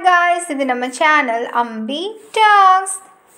guys இது நம்ம channel Ambi talks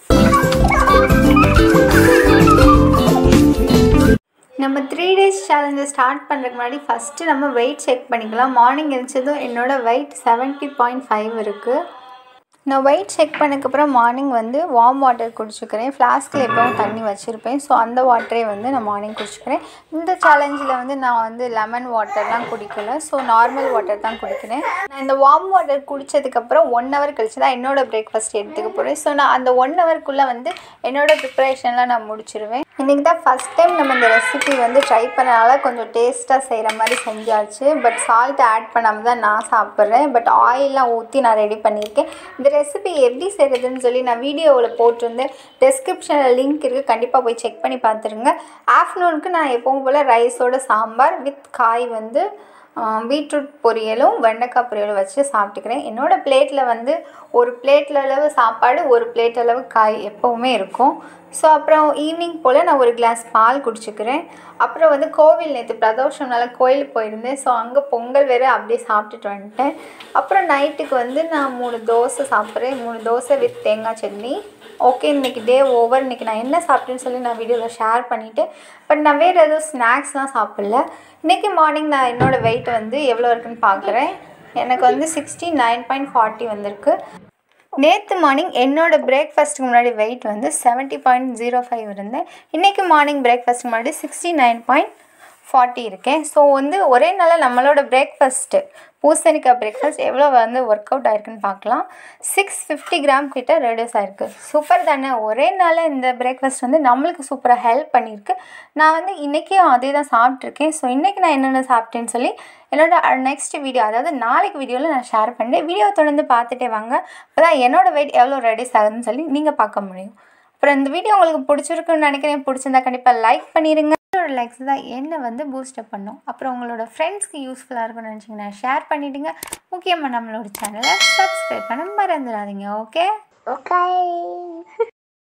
நம்ம த்ரீ டேஸ் சேலஞ்சை ஸ்டார்ட் பண்ணுறதுக்கு முன்னாடி ஃபஸ்ட்டு நம்ம வெயிட் செக் பண்ணிக்கலாம் மார்னிங் எழுந்ததும் என்னோட வெயிட் செவன்ட்டி பாயிண்ட் ஃபைவ் இருக்குது நான் வெயிட் செக் பண்ணக்கப்புறம் மார்னிங் வந்து வார்ம் வாட்டர் குடிச்சுக்கிறேன் ஃப்ளாஸ்கில் எப்பவும் தண்ணி வச்சுருப்பேன் ஸோ அந்த வாட்டரே வந்து நான் மார்னிங் குடிச்சுக்கிறேன் இந்த சேலஞ்சில் வந்து நான் வந்து லெமன் வாட்டர்லாம் குடிக்கல ஸோ நார்மல் வாட்டர் தான் குடிக்கிறேன் நான் இந்த வார்ம் வாட்டர் குடித்ததுக்கப்புறம் ஒன் ஹவர் கழிச்சு தான் என்னோடய பிரேக்ஃபாஸ்ட் எடுத்துக்க போகிறேன் ஸோ நான் அந்த ஒன் ஹவருக்குள்ளே வந்து என்னோடய ப்ரிப்பரேஷன்லாம் நான் முடிச்சிருவேன் இன்றைக்கி தான் ஃபஸ்ட் டைம் நம்ம இந்த ரெசிபி வந்து ட்ரை பண்ணனால கொஞ்சம் டேஸ்ட்டாக செய்கிற மாதிரி செஞ்சாச்சு பட் சால்ட் ஆட் பண்ணாமல் தான் நான் சாப்பிட்றேன் பட் ஆயிலெலாம் ஊற்றி நான் ரெடி பண்ணியிருக்கேன் இந்த ரெசிபி எப்படி செய்கிறதுன்னு சொல்லி நான் வீடியோவில் போட்டிருந்தேன் டெஸ்கிரிப்ஷனில் லிங்க் இருக்குது கண்டிப்பாக போய் செக் பண்ணி பார்த்துருங்க ஆஃப்டர்நூனுக்கு நான் எப்பவும் போல் ரைஸோட சாம்பார் வித் காய் வந்து பீட்ரூட் பொரியலும் வெண்டைக்காய் பொரியலும் வச்சு சாப்பிட்டுக்கிறேன் என்னோடய பிளேட்டில் வந்து ஒரு பிளேட்டில் அளவு சாப்பாடு ஒரு பிளேட் அளவு காய் எப்போவுமே இருக்கும் ஸோ அப்புறம் ஈவினிங் போல் நான் ஒரு கிளாஸ் பால் குடிச்சிக்கிறேன் அப்புறம் வந்து கோவில் நேற்று பிரதோஷம்னால கோயிலுக்கு போயிருந்தேன் ஸோ அங்கே பொங்கல் வேறு அப்படியே சாப்பிட்டுட்டு வந்துட்டேன் அப்புறம் நைட்டுக்கு வந்து நான் மூணு தோசை சாப்பிட்றேன் மூணு தோசை வித் தேங்காய் சட்னி ஓகே இன்றைக்கி டே ஓவர் இன்றைக்கி நான் என்ன சாப்பிட்டேன்னு சொல்லி நான் வீடியோவில் ஷேர் பண்ணிவிட்டு பட் நான் வேறு எதுவும் ஸ்நாக்ஸ்லாம் சாப்பிடல இன்றைக்கி மார்னிங் நான் என்னோடய வெயிட் வந்து எவ்வளோ இருக்குன்னு பார்க்குறேன் எனக்கு வந்து சிக்ஸ்டி நைன் பாயிண்ட் ஃபார்ட்டி வந்திருக்கு நேற்று மார்னிங் என்னோடய பிரேக்ஃபாஸ்ட்டுக்கு முன்னாடி வெயிட் வந்து செவன்ட்டி பாயிண்ட் ஜீரோ ஃபைவ் இருந்தேன் இன்றைக்கி மார்னிங் பிரேக்ஃபாஸ்ட்டுக்கு முன்னாடி சிக்ஸ்டி நைன் பாயிண்ட் ஃபார்ட்டி இருக்கேன் ஸோ வந்து ஒரே நாளில் நம்மளோட பிரேக்ஃபாஸ்ட்டு பூசணிக்காய் பிரேக்ஃபாஸ்ட் எவ்வளோ வந்து ஒர்க் அவுட் ஆயிருக்குன்னு பார்க்கலாம் சிக்ஸ் ஃபிஃப்டி கிராம் கிட்ட ரெடியூஸ் ஆயிருக்கு சூப்பர் தானே ஒரே நாளில் இந்த பிரேக்ஃபாஸ்ட் வந்து நம்மளுக்கு சூப்பராக ஹெல்ப் பண்ணியிருக்கு நான் வந்து இன்றைக்கும் அதே தான் சாப்பிட்ருக்கேன் ஸோ இன்றைக்கி நான் என்னென்ன சாப்பிட்டேன்னு சொல்லி என்னோட நெக்ஸ்ட் வீடியோ அதாவது நாளைக்கு வீடியோவில் நான் ஷேர் பண்ணேன் வீடியோ தொடர்ந்து பார்த்துட்டே வாங்க அப்போ தான் என்னோடய வெயிட் எவ்வளோ ரெடியூஸ் ஆகுதுன்னு சொல்லி நீங்கள் பார்க்க முடியும் அப்புறம் இந்த வீடியோ உங்களுக்கு பிடிச்சிருக்குன்னு நினைக்கிறேன் பிடிச்சிருந்தா கண்டிப்பாக லைக் பண்ணிடுங்க உங்களோட லைக்ஸ் தான் என்னை வந்து பூஸ்டப் பண்ணும் அப்புறம் உங்களோட ஃப்ரெண்ட்ஸ்க்கு யூஸ்ஃபுல்லாக இருக்கும்னு நினச்சிங்கன்னா ஷேர் பண்ணிவிடுங்க முக்கியமாக நம்மளோட சேனலை சப்ஸ்கிரைப் பண்ண மறந்துடாதீங்க ஓகே Okay.